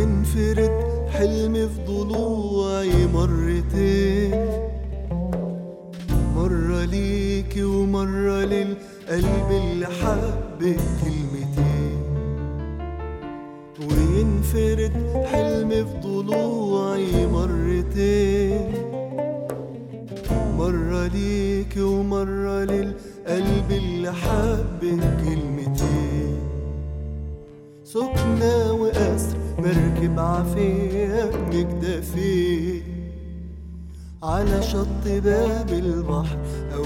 وينفرد حلمي في ضلوعي مرتين مرة ليكي ومرة للقلب اللي حب كلمتين وينفرد حلمي في ضلوعي مرتين مرة ليكي ومرة للقلب اللي حب كلمتين سكنة وأسر مركب عافية مجدفين على شط باب البحر أو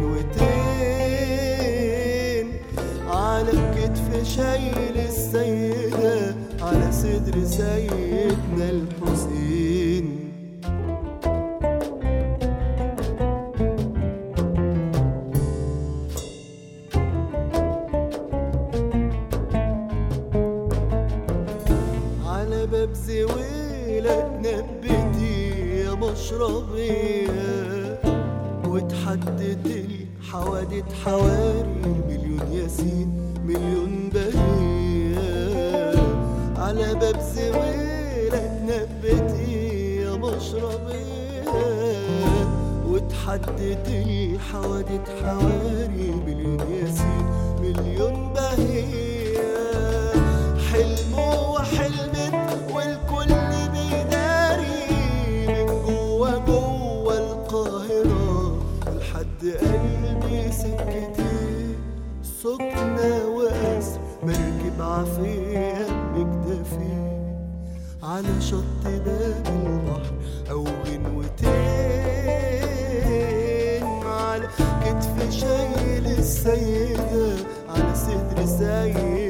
غنوتين على الكتف شايل السيدة على صدر سيدنا الحسين على باب زويلة نبتي يا مشربية وتحدد الحوادث حواري مليون ياسين مليون بهية على باب زويلة نبتي يا مشربية وتحدد الحوادث حواري مليون ياسين مليون بهية حلمه وحلمت والكل بيداري من جوا جوا القاهرة لحد قلبي سكتي سكنة وأسر مركب عافية مكتفي على شط باب البحر أو غنوتين على كتف شايل السيدة على صدر سيد